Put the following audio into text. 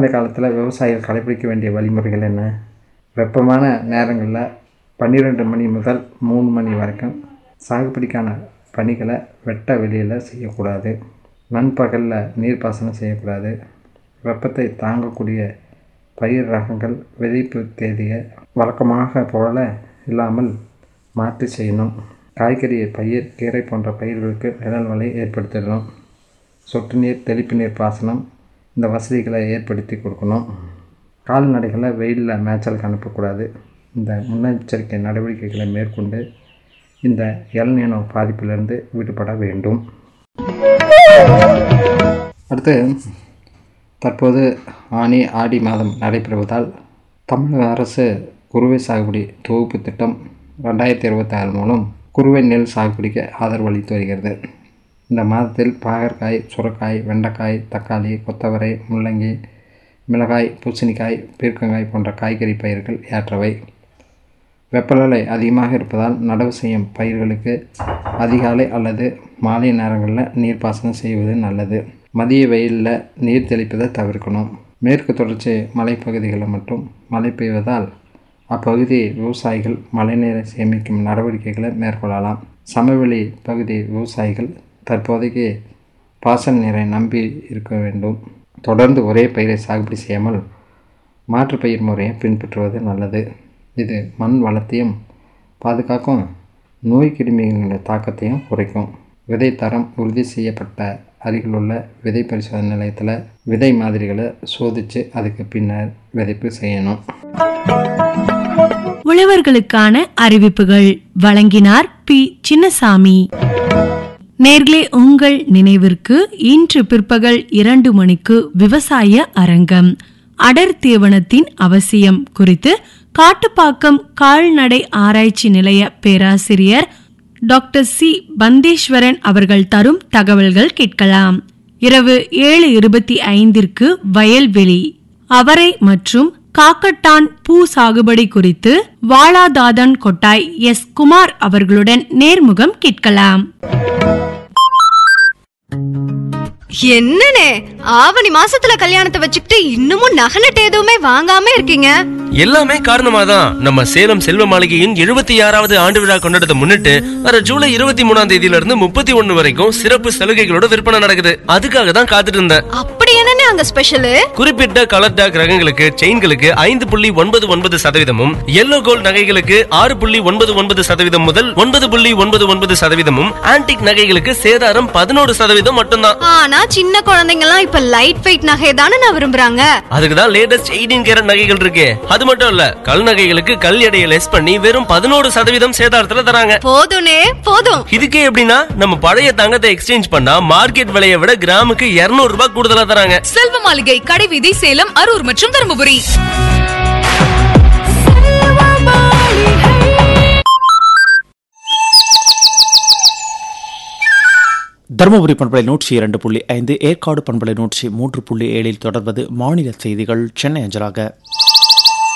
இந்த காலத்தில் விவசாயிகள் கடைபிடிக்க வேண்டிய வழிமுறைகள் என்ன வெப்பமான நேரங்களில் பன்னிரெண்டு மணி முதல் மூணு மணி வரைக்கும் சாகுபடிக்கான பணிகளை வெட்ட வெளியில் செய்யக்கூடாது நண்பகலில் நீர்ப்பாசனம் செய்யக்கூடாது வெப்பத்தை தாங்கக்கூடிய பயிர் ரகங்கள் விதைப்பு தேதியை வழக்கமாக போல இல்லாமல் மாற்றி செய்யணும் காய்கறி பயிர் கீரை போன்ற பயிர்களுக்கு நிழல் வலை ஏற்படுத்திடணும் சொட்டு நீர் தெளிப்பு நீர் பாசனம் இந்த வசதிகளை ஏற்படுத்தி கொடுக்கணும் கால்நடைகளை வெயிலில் மேய்ச்சலுக்கு அனுப்பக்கூடாது இந்த முன்னெச்சரிக்கை நடவடிக்கைகளை மேற்கொண்டு இந்த எல்நினோ பாதிப்பிலிருந்து விடுபட வேண்டும் அடுத்து தற்போது ஆனி ஆடி மாதம் நடைபெறுவதால் தமிழக அரசு குறுவை சாகுபடி தொகுப்பு திட்டம் ரெண்டாயிரத்தி இருபத்தாறு மூலம் குறுவை நெல் சாகுபடிக்கு ஆதரவு அளித்து வருகிறது இந்த மாதத்தில் பாகற்காய் சுரக்காய் வெண்டைக்காய் தக்காளி கொத்தவரை முள்ளங்கி மிளகாய் பூசணிக்காய் பீர்க்கங்காய் போன்ற காய்கறி பயிர்கள் ஏற்றவை வெப்பநிலை அதிகமாக இருப்பதால் நடவு செய்யும் பயிர்களுக்கு அதிகாலை அல்லது மாலை நேரங்களில் நீர்ப்பாசனம் செய்வது நல்லது மதிய வெயிலில் நீர் தெளிப்பதை தவிர்க்கணும் மேற்கு தொடர்ச்சி மலைப்பகுதிகளில் மட்டும் மழை பெய்வதால் அப்பகுதி விவசாயிகள் மழைநீரை சேமிக்கும் நடவடிக்கைகளை மேற்கொள்ளலாம் சமவெளி பகுதி விவசாயிகள் தற்போதைக்கு பாசன நீரை நம்பி இருக்க வேண்டும் தொடர்ந்து ஒரே பயிரை சாகுபடி செய்யாமல் மாற்று பயிர் முறையை பின்பற்றுவது நல்லது இது மண் வளத்தையும் பாதுகாக்கும் நோய் கிருமிகளோட தாக்கத்தையும் குறைக்கும் விதை தரம் உறுதி செய்யப்பட்ட அருகிலுள்ள விதை பரிசோதனை நிலையத்தில் விதை மாதிரிகளை சோதித்து அதுக்கு பின்னர் விதைப்பு செய்யணும் உழவர்களுக்கான அறிவிப்புகள் வழங்கினார் பி சின்னசாமி நேர்களே உங்கள் நினைவிற்கு இன்று பிற்பகல் இரண்டு மணிக்கு விவசாய அரங்கம் அடர் தீவனத்தின் அவசியம் குறித்து காட்டுப்பாக்கம் கால்நடை ஆராய்ச்சி நிலைய பேராசிரியர் டாக்டர் சி பந்தேஸ்வரன் அவர்கள் தரும் தகவல்கள் கேட்கலாம் இரவு ஏழு இருபத்தி ஐந்திற்கு வயல்வெளி அவரை மற்றும் காக்கட்டான் பூ சாகுபடி குறித்து வாளாதாதன் கொட்டாய் எஸ் குமார் அவர்களுடன் நேர்முகம் கேட்கலாம் என்னனே ஆவணி மாசத்துல கல்யாணத்தை வச்சுக்கிட்டு இன்னமும் நகலட்டு எதுவுமே வாங்காம இருக்கீங்க எல்லாமே காரணமா தான் நம்ம சேலம் செல்வ மாளிகையின் எழுபத்தி ஆறாவது ஆண்டு விழா கொண்டாடத்தை முன்னிட்டு வர ஜூலை இருபத்தி மூணாம் தேதியில இருந்து முப்பத்தி ஒண்ணு வரைக்கும் சிறப்பு சலுகைகளோட விற்பனை நடக்குது அதுக்காக தான் காத்துட்டு இருந்தேன் அப்படி என்னனே அங்க ஸ்பெஷல் குறிப்பிட்ட கலர் டாக் ரகங்களுக்கு செயின்களுக்கு ஐந்து புள்ளி ஒன்பது ஒன்பது சதவீதமும் எல்லோ கோல்ட் நகைகளுக்கு ஆறு புள்ளி ஒன்பது ஒன்பது சதவீதம் முதல் ஒன்பது புள்ளி ஒன்பது ஒன்பது சதவீதமும் ஆன்டிக் நகைகளுக்கு சேதாரம் பதினோரு சதவீதம் மட்டும்தான் ஆனா சின்ன குழந்தைங்க எல்லாம் இப்ப லைட் வெயிட் நகையை தானே நான் விரும்புறாங்க அதுக்கு தான் லேட்டஸ்ட் எயிட்டீன் கேரட் நகைகள் இருக்கு அது மட்டும் இல்ல கல் நகைகளுக்கு கல் எடையை லெஸ் பண்ணி வெறும் பதினோரு சதவீதம் சேதாரத்துல தராங்க போதும்னே போதும் இதுக்கே எப்படின்னா நம்ம பழைய தங்கத்தை எக்ஸ்சேஞ்ச் பண்ணா மார்க்கெட் விலையை விட கிராமுக்கு 200 ரூபாய் கூடுதலா தராங்க செல்வ மாளிகை கடைவீதி சேலம் அரூர் மற்றும் தருமபுரி தருமபுரி பண்பலை நூற்றி இரண்டு புள்ளி ஐந்து ஏற்காடு பண்பலை நூற்றி மூன்று புள்ளி ஏழில் தொடர்வது மாநில செய்திகள் சென்னை அஞ்சலாக